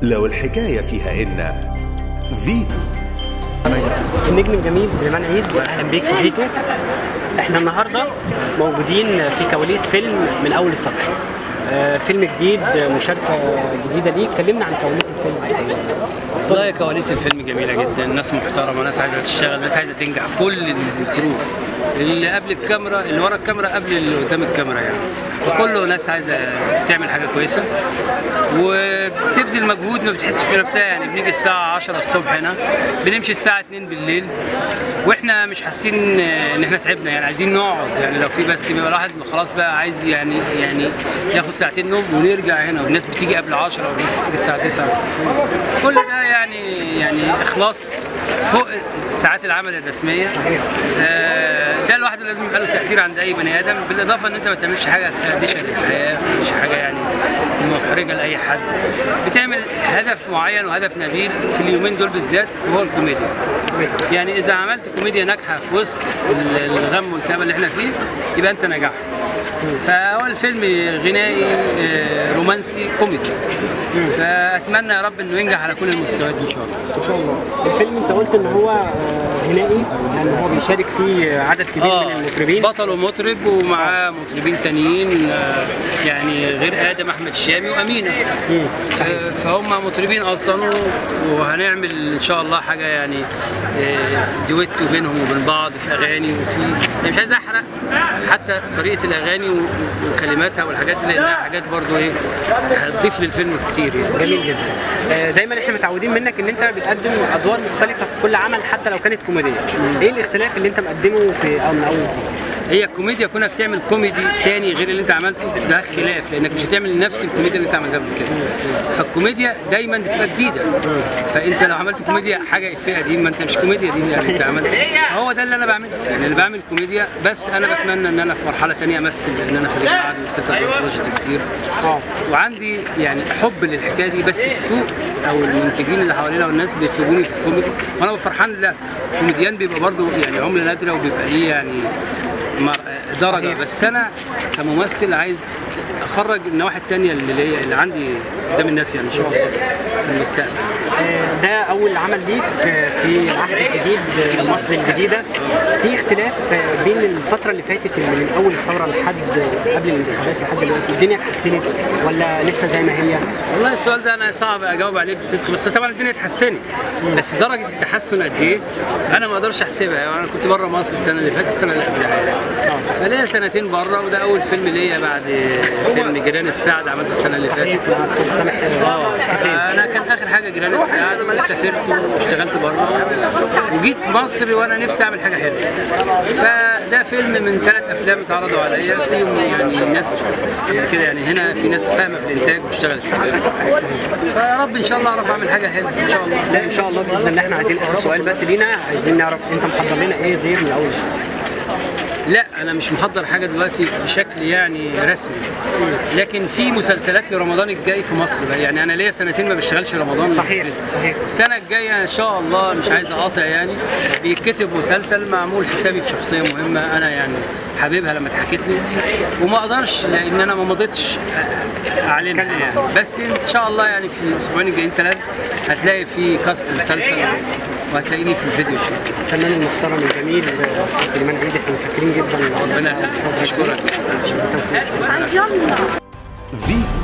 لو الحكاية فيها إن فيتو النجم الجميل سليمان عيد اهلا بيك في فيتو احنا النهارده موجودين في كواليس فيلم من اول السطر آه، فيلم جديد آه، مشاركه جديده ليك كلمنا عن كواليس الفيلم والله كواليس الفيلم جميله جدا ناس محترمه ناس عايزه تشتغل ناس عايزه تنجح كل الكرو اللي قبل الكاميرا اللي ورا الكاميرا قبل اللي قدام الكاميرا يعني فكله ناس عايزه تعمل حاجه كويسه وبتبذل مجهود ما بتحسش بنفسها يعني بنيجي الساعه 10 الصبح هنا بنمشي الساعه 2 بالليل واحنا مش حاسين ان احنا تعبنا يعني عايزين نقعد يعني لو في بس بيبقى الواحد خلاص بقى عايز يعني يعني ياخد ساعتين نوم ونرجع هنا والناس بتيجي قبل 10 والناس بتيجي الساعه 9 كل ده يعني يعني اخلاص فوق ساعات العمل الرسميه آه، ده لوحده لازم يبقى له تقدير عند اي بني ادم بالاضافه ان انت ما تعملش حاجه تخدشه للحياه مش حاجه يعني محرجه لاي حد بتعمل هدف معين وهدف نبيل في اليومين دول بالذات وهو الكوميديا يعني اذا عملت كوميديا ناجحه في وسط ال- الغم والكآبه اللي احنا فيه يبقى انت نجحت فهو الفيلم غنائي آه، رومانسي كوميدي فاتمنى يا رب انه ينجح على كل المستويات ان شاء الله ان شاء الله الفيلم انت قلت ان هو آه، غنائي يعني هو بيشارك فيه عدد كبير من المطربين بطل ومطرب ومعاه مطربين تانيين آه، يعني غير ادم احمد الشامي وامينه مم. آه، فهم مطربين اصلا و- وهنعمل ان شاء الله حاجه يعني آه، دويتو بينهم وبين بعض في اغاني وفي يعني مش عايز احرق حتى طريقه الاغاني و- وكلماتها والحاجات دي لانها حاجات برضو ايه هتضيف للفيلم كتير يعني جميل جدا آه، دايما احنا متعودين منك ان انت بتقدم ادوار مختلفه في كل عمل حتى لو كانت كوميديه ايه الاختلاف اللي انت مقدمه في او من اول السنه هي الكوميديا كونك تعمل كوميدي تاني غير اللي انت عملته ده اختلاف لانك مش هتعمل نفس الكوميديا اللي انت عملتها قبل كده فالكوميديا دايما بتبقى جديده فانت لو عملت كوميديا حاجه افيه قديم ما انت مش كوميديا دي يعني انت عملت فهو ده اللي انا بعمله يعني اللي بعمل كوميديا بس انا بتمنى ان انا في مرحله تانية امثل لان انا خريج معهد وست بروجكت كتير اه وعندي يعني حب للحكايه دي بس السوق او المنتجين اللي حوالينا والناس بيطلبوني في الكوميدي وانا فرحان لا الكوميديان بيبقى برضه يعني عمله نادره وبيبقى ليه يعني مر- درجه بس انا كممثل عايز اخرج النواحي التانية اللي ليا اللي عندي قدام الناس يعني ان شاء الله في المستقبل آه، ده اول عمل ليك آه، في العهد الجديد آه، مصر الجديده في اختلاف آه، بين الفتره اللي فاتت اللي من اول الثوره لحد قبل الانتخابات لحد دلوقتي الدنيا اتحسنت ولا لسه زي ما هي والله السؤال ده انا صعب اجاوب عليه بصدق بس طبعا الدنيا اتحسنت بس درجه التحسن قد ايه انا ما اقدرش احسبها يعني انا كنت بره مصر السنه اللي فاتت السنه اللي قبلها يعني فليا سنتين بره وده اول فيلم ليا بعد فيلم جيران السعد عملته السنه اللي فاتت مع أستاذ سامح اه انا كان اخر حاجه جيران السعد وسافرت واشتغلت بره وجيت مصر وانا نفسي اعمل حاجه حلوه فده فيلم من ثلاث افلام اتعرضوا عليا فيهم يعني ناس كده يعني هنا في ناس فاهمه في الانتاج واشتغلت في الفيلم فيا رب ان شاء الله اعرف اعمل حاجه حلوه ان شاء الله لا ان شاء الله باذن الله احنا عايزين اخر سؤال بس لينا عايزين نعرف انت محضر لنا ايه غير من اول السنه لا انا مش محضر حاجه دلوقتي بشكل يعني رسمي لكن في مسلسلات لرمضان الجاي في مصر بقى يعني انا ليا سنتين ما بشتغلش رمضان صحيح صحيح السنة الجاية إن شاء الله مش عايز أقاطع يعني بيتكتب مسلسل معمول حسابي في شخصية مهمة أنا يعني حبيبها لما اتحكت لي وما أقدرش لأن أنا ما مضيتش أعلنها يعني بس إن شاء الله يعني في الأسبوعين الجايين ثلاثة هتلاقي في كاست مسلسل وهتلاقيني في الفيديو إن شاء الله الفنان المحترم الجميل استاذ سليمان عيد احنا متشكرين جدا ربنا يخليك أشكرك بالتوفيق فيتو